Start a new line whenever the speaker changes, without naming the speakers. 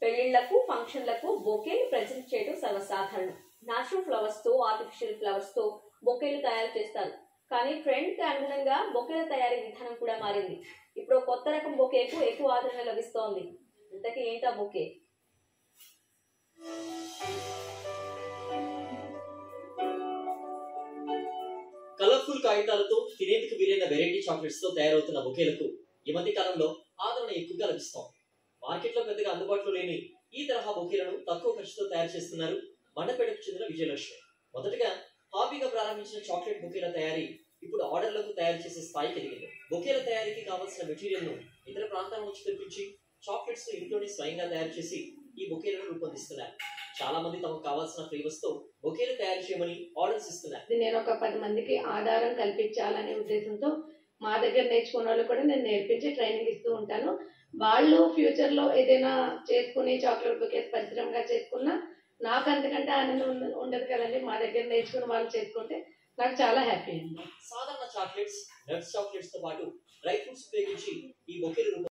పెళ్లిళ్లకు ఫంక్షన్లకు బొకేలు ప్రజెంట్ చేయడం సర్వసాధారణం నాచురల్ ఫ్లవర్స్ తో ఆర్టిఫిషియల్ ఫ్లవర్స్ తో బొకేలు తయారు చేస్తారు కానీ ట్రెండ్ కి అనుగుణంగా బొకేల తయారీ విధానం కూడా మారింది ఇప్పుడు కొత్త రకం బొకేకు ఎక్కువ ఆదరణ లభిస్తోంది ఇంతకీ ఏంటా బొకే
కలర్ఫుల్ కాగితాలతో తినేందుకు వీలైన వెరైటీ చాక్లెట్స్ తో తయారవుతున్న బొకేలకు ఈ మధ్య కాలంలో ఆదరణ ఎక్కువగా లభిస్తోంది మార్కెట్లో పెద్దగా అందుబాటులో లేని ఈ తరహా బొకేలను తక్కువ ఖర్చుతో తయారు చేస్తున్నారు మండపేటకు చెందిన విజయలక్ష్మి మొదటగా హాబీగా ప్రారంభించిన చాక్లెట్ బొకేల తయారీ ఇప్పుడు ఆర్డర్లకు తయారు చేసే స్థాయికి ఎదిగింది బొకేల తయారీకి కావాల్సిన మెటీరియల్ ను ఇతర ప్రాంతాల నుంచి తెప్పించి చాక్లెట్స్ ఇంట్లోనే స్వయంగా తయారు చేసి ఈ బొకేలను రూపొందిస్తున్నారు చాలా మంది తమకు కావాల్సిన ఫ్లేవర్స్ తో బొకేలు తయారు చేయమని ఆర్డర్స్ ఇస్తున్నారు
ఇది నేను ఒక పది మందికి ఆధారం కల్పించాలనే ఉద్దేశంతో మా దగ్గర నేర్చుకున్న వాళ్ళు కూడా నేను నేర్పించి ట్రైనింగ్ ఇస్తూ ఉంటాను వాళ్ళు ఫ్యూచర్ లో ఏదైనా చేసుకుని చాక్లెట్ బుకేస్ పరిశ్రమగా చేసుకున్నా నాకు అంతకంటే ఆనందం ఉండ- ఉండదు కదండి మా దగ్గర నేర్చుకుని వాళ్ళు చేసుకుంటే నాకు చాలా హ్యాపీ అండి
సాధారణ చాక్లెట్స్ నట్స్ చాక్లెట్స్ తో పాటు డ్రై ఫ్రూట్స్ ఉపయోగించి ఈ బొకేలు